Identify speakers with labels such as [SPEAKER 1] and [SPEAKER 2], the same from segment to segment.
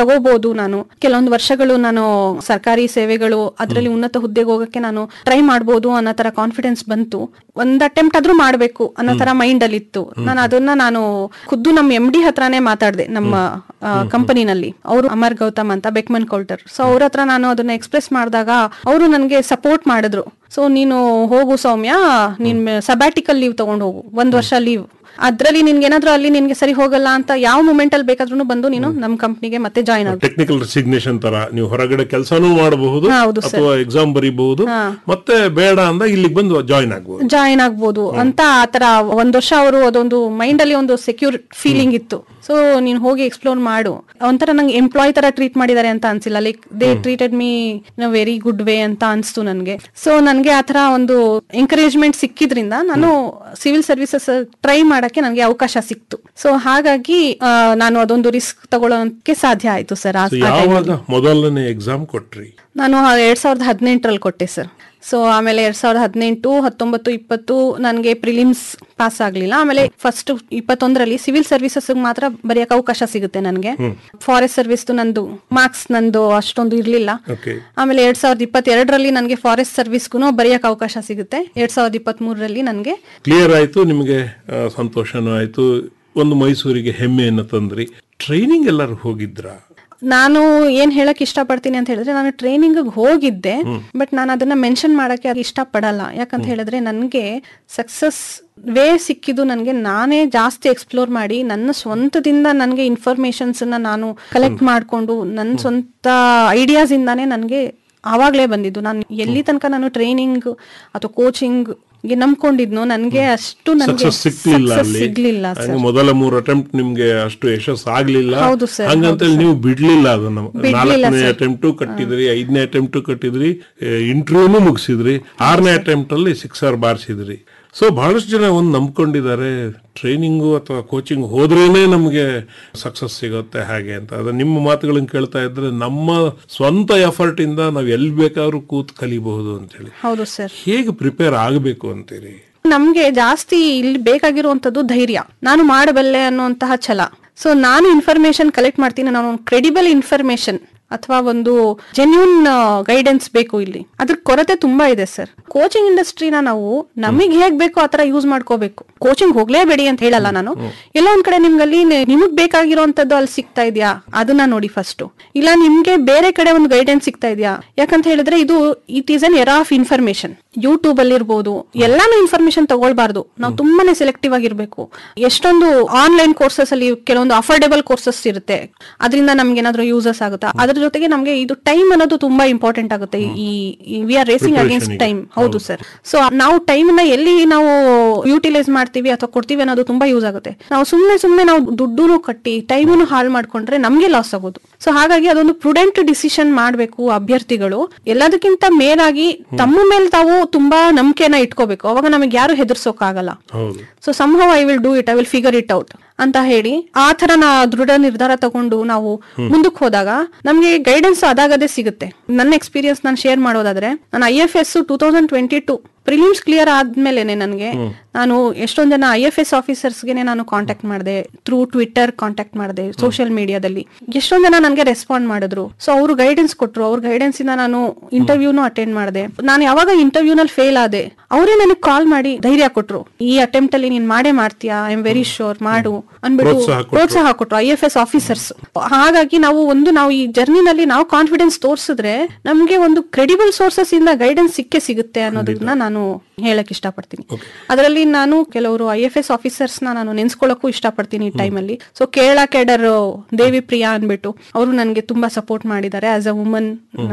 [SPEAKER 1] ತಗೋಬಹುದು ನಾನು ಕೆಲವೊಂದು ವರ್ಷಗಳು ನಾನು ಸರ್ಕಾರಿ ಸೇವೆಗಳು ಅದರಲ್ಲಿ ಉನ್ನತ ಹುದ್ದೆಗೆ ಹೋಗಕ್ಕೆ ನಾನು ಟ್ರೈ ಮಾಡ್ಬೋದು ಅನ್ನೋ ತರ ಕಾನ್ಫಿಡೆನ್ಸ್ ಬಂತು ಒಂದ್ ಅಟೆಂಪ್ಟ್ ಆದ್ರೂ ಮಾಡ್ಬೇಕು ಅನ್ನೋ ತರ ಮೈಂಡ್ ಅಲ್ಲಿ ಇತ್ತು ನಾನು ಅದನ್ನ ನಾನು ಖುದ್ದು ನಮ್ಮ ಎಂ ಡಿ ಹತ್ರನೇ ಮಾತಾಡ್ದೆ ನಮ್ಮ ಕಂಪನಿನಲ್ಲಿ ಅವರು ಅಮರ್ ಗೌತಮ್ ಅಂತ ಬೆಕ್ಮನ್ ಕೌಲ್ಟರ್ ಸೊ ಅವ್ರ ಹತ್ರ ನಾನು ಅದನ್ನ ಎಕ್ಸ್ಪ್ರೆಸ್ ಮಾಡಿದಾಗ ಅವರು ನನಗೆ ಸಪೋರ್ಟ್ ಮಾಡಿದ್ರು ಸೊ ನೀನು ಹೋಗು ಸೌಮ್ಯ ನೀನ್ ಸಬ್ಯಾಟಿಕಲ್ ಲೀವ್ ತಗೊಂಡು ಹೋಗು ಒಂದ್ ವರ್ಷ ಲೀವ್ ಅದ್ರಲ್ಲಿ ನಿನ್ಗೆ ಏನಾದ್ರೂ ಅಲ್ಲಿ ನಿನ್ಗೆ ಸರಿ ಹೋಗಲ್ಲ ಅಂತ ಯಾವ ಮೂಮೆಂಟ್ ಅಲ್ಲಿ ಬೇಕಾದ್ರೂ ಬಂದು ನೀನು ನಮ್ ಕಂಪ್ನಿಗೆ ಮತ್ತೆ ಜಾಯ್ನ್ ಆಗ
[SPEAKER 2] ಟೆಕ್ನಿಕಲ್ ರೆಸಿಗ್ನೇಷನ್ ತರ ನೀವು ಹೊರಗಡೆ ಕೆಲಸನೂ ಮಾಡಬಹುದು
[SPEAKER 1] ಹಾ, ಹೌದು
[SPEAKER 2] ಅಥವಾ ಎಕ್ಸಾಮ್ ಬರೀಬಹುದು ಮತ್ತೆ ಬೇಡ ಅಂದ ಇಲ್ಲಿಗೆ ಬಂದು ಜಾಯಿನ್ ಆಗ್ಬಹುದು
[SPEAKER 1] ಜಾಯಿನ್ ಆಗ್ಬೋದು ಅಂತ ಆತರ ಒಂದ್ ವರ್ಷ ಅವರು ಅದೊಂದು ಮೈಂಡ್ ಅಲ್ಲಿ ಒಂದು ಸೆಕ್ಯೂರ್ ಫೀಲಿಂಗ್ ಇತ್ತು ಸೊ ನೀನ್ ಹೋಗಿ ಎಕ್ಸ್ಪ್ಲೋರ್ ಮಾಡು ಒಂಥರ ನಂಗೆ ಎಂಪ್ಲಾಯ್ ತರ ಟ್ರೀಟ್ ಮಾಡಿದ್ದಾರೆ ಅಂತ ಅನ್ಸಿಲ್ಲ like they treated me in very good way ಅಂತ ಅನ್ಸ್ತು ನನ್ಗೆ ಸೊ ನನ್ಗೆ ಆತರ ಒಂದು ಎಂಕರೇಜ್ಮೆಂಟ್ ಸಿಕ್ಕಿದ್ರಿಂದ ನಾನು ಸಿವಿಲ್ ಸರ್ವಿಸಸ್ ಟ್ರೈ ಮಾಡಕ್ಕೆ ನನಗೆ ಅವಕಾಶ ಸಿಕ್ತು ಸೊ ಹಾಗಾಗಿ ಆ, ನಾನು ಅದೊಂದು ರಿಸ್ಕ್ ತಗೊಳ್ಳೋಕೆ ಸಾಧ್ಯ ಆಯ್ತು ಸರ್ ಆ
[SPEAKER 2] ಯಾವಾಗ ಮೊದಲನೇ ಎಕ್ಸಾಮ್ ಕೊಟ್ರಿ
[SPEAKER 1] ನಾನು ಎರಡ್ ಸಾವಿರದ ಹದಿನೆಂಟರಲ್ಲಿ ಕೊಟ್ಟೆ ಸರ್ ಸೊ ಆಮೇಲೆ ಎರಡ್ ಸಾವಿರದ ಹದಿನೆಂಟು ಹತ್ತೊಂಬತ್ತು ಇಪ್ಪತ್ತು ನನಗೆ ಪ್ರಿಲಿಮ್ಸ್ ಪಾಸ್ ಆಗ್ಲಿಲ್ಲ ಆಮೇಲೆ ಫಸ್ಟ್ ಇಪ್ಪತ್ತೊಂದರಲ್ಲಿ ಸಿವಿಲ್ ಸರ್ವಿಸಸ್ ಮಾತ್ರ ಬರೆಯಕ್ಕೆ ಅವಕಾಶ ಸಿಗುತ್ತೆ ನನಗೆ ಫಾರೆಸ್ಟ್ ಸರ್ವಿಸ್ ನಂದು ಮಾರ್ಕ್ಸ್ ನಂದು ಅಷ್ಟೊಂದು ಇರ್ಲಿಲ್ಲ
[SPEAKER 2] ಓಕೆ
[SPEAKER 1] ಆಮೇಲೆ ಎರಡ್ ಸಾವಿರದ ಇಪ್ಪತ್ತೆರಡರಲ್ಲಿ ನನಗೆ ಫಾರೆಸ್ಟ್ ಸರ್ವಿಸ್ಗೂ ಬರೆಯಕ್ಕೆ ಅವಕಾಶ ಸಿಗುತ್ತೆ ಎರಡ್ ಸಾವಿರದ ಇಪ್ಪತ್ತ್ ಮೂರರಲ್ಲಿ ನನಗೆ
[SPEAKER 2] ಕ್ಲಿಯರ್ ಆಯ್ತು ನಿಮಗೆ ಆ, ಸಂತೋಷನೂ ಆಯ್ತು ಒಂದು ಮೈಸೂರಿಗೆ ಹೆಮ್ಮೆಯನ್ನು ತಂದ್ರಿ ಟ್ರೈನಿಂಗ್ ಎಲ್ಲರೂ ಹೋಗಿದ್ರ
[SPEAKER 1] ನಾನು ಏನ್ ಹೇಳಕ್ ಇಷ್ಟಪಡ್ತೀನಿ ಅಂತ ಹೇಳಿದ್ರೆ ನಾನು ಟ್ರೈನಿಂಗ್ ಹೋಗಿದ್ದೆ ಬಟ್ ನಾನು ಅದನ್ನ ಮೆನ್ಷನ್ ಮಾಡಕ್ಕೆ ಅದು ಇಷ್ಟಪಡಲ್ಲ ಯಾಕಂತ ಹೇಳಿದ್ರೆ ನನ್ಗೆ ಸಕ್ಸಸ್ ವೇ ಸಿಕ್ಕಿದ್ದು ನನಗೆ ನಾನೇ ಜಾಸ್ತಿ ಎಕ್ಸ್ಪ್ಲೋರ್ ಮಾಡಿ ನನ್ನ ಸ್ವಂತದಿಂದ ನನಗೆ ಇನ್ಫಾರ್ಮೇಶನ್ಸ್ ನಾನು ಕಲೆಕ್ಟ್ ಮಾಡ್ಕೊಂಡು ನನ್ನ ಸ್ವಂತ ಐಡಿಯಾಸ್ ಇಂದಾನೇ ನನಗೆ ಆವಾಗ್ಲೇ ಬಂದಿದ್ದು ನಾನು ಎಲ್ಲಿ ತನಕ ನಾನು ಟ್ರೈನಿಂಗ್ ಅಥವಾ ಕೋಚಿಂಗ್ ಗೆ ನಂಬ್ಕೊಂಡಿದ್ನೋ ನನ್ಗೆ ಅಷ್ಟು ನನಗೆ
[SPEAKER 2] ಸಕ್ಸಸ್ ಸಿಕ್ಲಿಲ್ಲ ಅಲ್ಲಿ
[SPEAKER 1] ಸಿಗ್ಲಿಲ್ಲ
[SPEAKER 2] ಹಂಗೆ ಮೊದಲ ಮೂರು ಅಟೆಂಪ್ಟ್ ನಿಮ್ಗೆ ಅಷ್ಟು ಯಶಸ್ಸು ಆಗ್ಲಿಲ್ಲ
[SPEAKER 1] ಹೌದು sir,
[SPEAKER 2] ಹಂಗಂತೇಳಿ ನೀವು ಬಿಡ್ಲಿಲ್ಲ ಅದನ್ನ ನಾಲ್ಕನೇ ಅಟೆಂಪ್ಟು ಕಟ್ಟಿದ್ರಿ ಐದನೇ ಅಟೆಂಪ್ಟು ಕಟ್ಟಿದ್ರಿ ಇಂಟರ್ವ್ಯೂನು ಮುಗಿಸಿದ್ರಿ ಆರನೇ ಅಟೆಂಪ್ಟ್ ಅಲ್ಲಿ ಸಿಕ್ಸರ್ ಬಾರಿಸಿದ್ರಿ ಸೊ ಬಹಳಷ್ಟು ಜನ ಒಂದು ನಂಬ್ಕೊಂಡಿದ್ದಾರೆ ಟ್ರೈನಿಂಗು ಅಥವಾ ಕೋಚಿಂಗ್ ಹೋದ್ರೇನೆ ನಮಗೆ ಸಕ್ಸಸ್ ಸಿಗುತ್ತೆ ಹಾಗೆ ಅಂತ ಅದು ನಿಮ್ಮ ಮಾತುಗಳನ್ನ ಕೇಳ್ತಾ ಇದ್ರೆ ನಮ್ಮ ಸ್ವಂತ ಎಫರ್ಟ್ ಇಂದ ನಾವು ಎಲ್ಲಿ ಬೇಕಾದ್ರೂ ಕೂತ್ ಕಲಿಬಹುದು ಅಂತ ಹೇಳಿ
[SPEAKER 1] ಹೌದು ಸರ್
[SPEAKER 2] ಹೇಗೆ ಪ್ರಿಪೇರ್ ಆಗಬೇಕು ಅಂತೀರಿ
[SPEAKER 1] ನಮ್ಗೆ ಜಾಸ್ತಿ ಇಲ್ಲಿ ಬೇಕಾಗಿರುವಂತದ್ದು ಧೈರ್ಯ ನಾನು ಮಾಡಬಲ್ಲೆ ಅನ್ನುವಂತಹ ಛಲ ಸೊ ನಾನು ಇನ್ಫಾರ್ಮೇಶನ್ ಕಲೆಕ್ಟ್ ಮಾಡ್ತೀನಿ ನಾನು ಕ್ರೆಡಿಬಲ್ ಇನ್ಫಾರ್ಮೇಶನ್ ಅಥವಾ ಒಂದು ಜೆನ್ಯೂನ್ ಗೈಡೆನ್ಸ್ ಬೇಕು ಇಲ್ಲಿ ಅದ್ರ ಕೊರತೆ ತುಂಬಾ ಇದೆ ಸರ್ ಕೋಚಿಂಗ್ ಇಂಡಸ್ಟ್ರಿನ ನಾವು ನಮಗೆ ಹೇಗ್ ಬೇಕೋ ಆತರ ಯೂಸ್ ಮಾಡ್ಕೋಬೇಕು ಕೋಚಿಂಗ್ ಹೋಗ್ಲೇಬೇಡಿ ಅಂತ ಹೇಳಲ್ಲ ನಾನು ಎಲ್ಲ ಒಂದ್ ಕಡೆ ನಿಮ್ಗಲ್ಲಿ ನೆ- ನಿಮಗ್ ಬೇಕಾಗಿರೋಂಥದ್ದು ಅಲ್ಲಿ ಸಿಗ್ತಾ ಇದೆಯಾ ಅದನ್ನ ನೋಡಿ ಫಸ್ಟ್ ಇಲ್ಲ ನಿಮ್ಗೆ ಬೇರೆ ಕಡೆ ಒಂದು ಗೈಡೆನ್ಸ್ ಸಿಗ್ತಾ ಇದೆಯಾ ಯಾಕಂತ ಹೇಳಿದ್ರೆ ಇದು it is an era of information YouTube ಅಲ್ಲಿ ಇರ್ಬೋದು ಎಲ್ಲಾನು ಇನ್ಫಾರ್ಮೇಶನ್ ತಗೊಳ್ಬಾರ್ದು ನಾವು ತುಂಬಾನೇ ಸೆಲೆಕ್ಟಿವ್ ಆಗಿರ್ಬೇಕು ಎಷ್ಟೊಂದು ಆನ್ಲೈನ್ ಕೋರ್ಸಸ್ ಅಲ್ಲಿ ಕೆಲವೊಂದು ಅಫೋರ್ಡೆಬಲ್ ಕೋರ್ಸಸ್ ಇರುತ್ತೆ ಅದರಿಂದ ನಮ್ಗೆ ಏನಾದ್ರು ಯೂಸಸ್ ಆಗುತ್ತಾ ಅದ್ರ ಜೊತೆಗೆ ನಮ್ಗೆ ಇದು ಟೈಮ್ ಅನ್ನೋದು ತುಂಬಾ ಇಂಪಾರ್ಟೆಂಟ್ ಆಗುತ್ತೆ ಈ we are racing against time ಹೌದು ಸರ್ ಸೊ ನಾವು ಟೈಮ್ ನ ಎಲ್ಲಿ ನಾವು ಯುಟಿಲೈಸ್ ಮಾಡ್ತೀವಿ ಅಥವಾ ಕೊಡ್ತೀವಿ ಅನ್ನೋದು ತುಂಬಾ ಯೂಸ್ ಆಗುತ್ತೆ ನಾವು ಸುಮ್ನೆ ಸುಮ್ನೆ ನಾವು ದುಡ್ಡುನು ಕಟ್ಟಿ ಟೈಮನ್ನು ಹಾಳು ಮಾಡ್ಕೊಂಡ್ರೆ ನಮ್ಗೆ ಲಾಸ್ ಆಗೋದು ಸೊ ಹಾಗಾಗಿ ಅದೊಂದು ಪ್ರುಡೆಂಟ್ ಡಿಸಿಷನ್ ಮಾಡ್ಬೇಕು ಅಭ್ಯರ್ಥಿಗಳು ಎಲ್ಲದಕ್ಕಿಂತ ಮೇಲಾಗಿ ತಮ್ಮ ಮೇಲೆ ತಾವು ತುಂಬಾ ನಂಬಿಕೆನ ಇಟ್ಕೋಬೇಕು ಅವಾಗ ನಮಗೆ ಯಾರು ಹೆದರ್ಸೋಕ್ಕಾಗಲ್ಲ
[SPEAKER 2] ಹೌದು
[SPEAKER 1] ಸೊ ಸಂಭವ I will do it I will figure it out ಅಂತ ಹೇಳಿ ಆ ತರ ನಾ ದೃಢ ನಿರ್ಧಾರ ತಗೊಂಡು ನಾವು ಮುಂದಕ್ಕೆ ಹೋದಾಗ ನಮ್ಗೆ ಗೈಡೆನ್ಸ್ ಅದಾಗದೇ ಸಿಗುತ್ತೆ ನನ್ನ ಎಕ್ಸ್ಪೀರಿಯನ್ಸ್ ನಾನು ಶೇರ್ ಮಾಡೋದಾದ್ರೆ ನಾನು I F S two thousand twenty two prelims clear ಆದ್ಮೇಲೆನೆ ನನಗೆ ನಾನು ಎಷ್ಟೊಂದ್ ಜನ ಐ ಎಫ್ ಎಸ್ ಆಫೀಸರ್ಸ್ಗೆ ನಾನು ಕಾಂಟ್ಯಾಕ್ಟ್ ಮಾಡಿದೆ ಥ್ರೂ ಟ್ವಿಟ್ಟರ್ ಕಾಂಟ್ಯಾಕ್ಟ್ ಮಾಡಿದೆ ಸೋಷಿಯಲ್ ಮೀಡಿಯಾದಲ್ಲಿ ಎಷ್ಟೊಂದ್ ಜನ ನನಗೆ ರೆಸ್ಪಾಂಡ್ ಮಾಡಿದ್ರು ಸೊ ಅವರು ಗೈಡೆನ್ಸ್ ಕೊಟ್ರು ಅವ್ರ ಗೈಡೆನ್ಸ್ ಇಂದ ನಾನು ಇಂಟರ್ವ್ಯೂನು ಅಟೆಂಡ್ ಮಾಡಿದೆ ನಾನು ಯಾವಾಗ ಇಂಟರ್ವ್ಯೂ ನಲ್ಲಿ ಫೇಲ್ ಆದೆ ಅವರೇ ನನಗೆ ಕಾಲ್ ಮಾಡಿ ಧೈರ್ಯ ಕೊಟ್ರು ಈ ಅಟೆಂಪ್ಟ್ ಅಲ್ಲಿ ನೀನ್ ಮಾಡೇ ಮಾಡ್ತೀಯಾ ಐ ಆಮ್ ವೆರಿ ಶೋರ್ ಮಾಡು ಅನ್ಬಿಟ್ಟು
[SPEAKER 2] ಪ್ರೋತ್ಸಾಹ ಕೊಟ್ರು.
[SPEAKER 1] ಪ್ರೋತ್ಸಾಹ ಕೊಟ್ರು ಐ ಎಫ್ ಎಸ್ ಆಫೀಸರ್ಸ್ ಹಾಗಾಗಿ ನಾವು ಒಂದು ನಾವು ಈ ಜರ್ನಿನಲ್ಲಿ ನಾವು ಕಾನ್ಫಿಡೆನ್ಸ್ ತೋರಿಸಿದ್ರೆ ನಮ್ಗೆ ಒಂದು ಕ್ರೆಡಿಬಲ್ ಸೋರ್ಸಸ್ ಇಂದ ಗೈಡೆನ್ಸ್ ಸಿಕ್ಕೇ ಸಿಗುತ್ತೆ ಅನ್ನೋದನ್ನ ನಾನು ಹೇಳಕ್ ಇಷ್ಟಪಡ್ತೀನಿ ಅದರಲ್ಲಿ ನಾನು ಕೆಲವರು ಐ ಎಫ್ ಎಸ್ ಆಫೀಸರ್ಸ್ ನ ನಾನು ನೆನ್ಸ್ಕೊಳ್ಳಕ್ಕೂ ಇಷ್ಟಪಡ್ತೀನಿ ಈ ಟೈಮಲ್ಲಿ ಸೊ ಕೇರಳ ಕೆಡರ್ ದೇವಿ ಪ್ರಿಯಾ ಅನ್ಬಿಟ್ಟು ಅವರು ನನಗೆ ತುಂಬಾ ಸಪೋರ್ಟ್ ಮಾಡಿದ್ದಾರೆ ಆಸ್ ಅ ವುಮನ್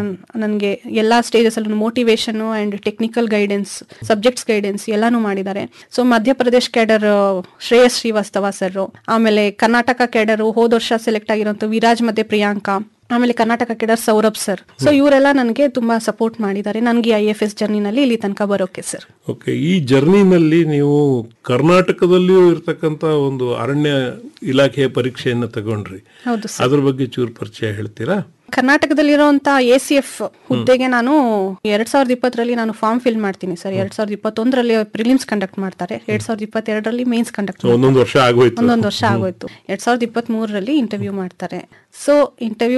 [SPEAKER 1] ನನಗೆ ಎಲ್ಲಾ ಸ್ಟೇಜಸ್ ಅಲ್ಲೂ motivation and technical guidance subjects guidance ಎಲ್ಲಾನು ಮಾಡಿದ್ದಾರೆ so Madhya Pradesh cadre Shreyas Srivastava sir ಆಮೇಲೆ ಕರ್ನಾಟಕ ಕೆಡರ್ ಹೋದ ವರ್ಷ ಸೆಲೆಕ್ಟ್ ಆಗಿರೋಂಥ ವಿರಾಜ್ ಮತ್ತೆ ಪ್ರಿಯಾಂಕಾ ಆಮೇಲೆ Karnataka cadre Saurabh sir so ಇವರೆಲ್ಲ ನನಗೆ ತುಂಬಾ ಸಪೋರ್ಟ್ ಮಾಡಿದ್ದಾರೆ ನನಗೆ ಐ ಎಫ್ ಎಸ್ ಜರ್ನಿನಲ್ಲಿ ಇಲ್ಲಿ ತನಕ ಬರೋಕೆ ಸರ್
[SPEAKER 2] ಓಕೆ ಈ ಜರ್ನಿನಲ್ಲಿ ನೀವು ಕರ್ನಾಟಕದಲ್ಲಿಯೂ ಇರ್ತಕ್ಕಂತ ಒಂದು ಅರಣ್ಯ ಇಲಾಖೆಯ ಪರೀಕ್ಷೆಯನ್ನು ತಗೊಂಡ್ರಿ
[SPEAKER 1] ಹೌದು
[SPEAKER 2] ಅದ್ರ ಬಗ್ಗೆ ಚೂರು ಪರಿಚಯ ಹೇಳ್ತೀರಾ
[SPEAKER 1] ಕರ್ನಾಟಕದಲ್ಲಿರುವಂತ ಎ ಸಿ ಎಫ್ ಹುದ್ದೆಗೆ ನಾನು ಎರಡ್ ಸಾವಿರದ ಇಪ್ಪತ್ತರಲ್ಲಿ ನಾನು ಫಾರ್ಮ್ ಫಿಲ್ ಮಾಡ್ತೀನಿ ಸರ್ ಎರಡ್ ಸಾವಿರದ ಇಪ್ಪತ್ತೊಂದರಲ್ಲಿ ಪ್ರಿಲಿಮ್ಸ್ ಕಂಡಕ್ಟ್ ಮಾಡ್ತಾರೆ ಎರಡ್ ಸಾವಿರದ ಇಪ್ಪತ್ತೆರಡರಲ್ಲಿ ಮೇನ್ಸ್ ಕಂಡಕ್ಟ್
[SPEAKER 2] ಒಂದೊಂದು ವರ್ಷ ಆಗೋಯ್ತು
[SPEAKER 1] ಒಂದೊಂದು ವರ್ಷ ಆಗೋಯ್ತು ಎರಡ್ ಸಾವಿರದ ಇಪ್ಪತ್ತ್ ಮೂರರಲ್ಲಿ ಇಂಟರ್ವ್ಯೂ ಮಾಡ್ತಾರೆ ಸೊ ಇಂಟರ್ವ್ಯೂ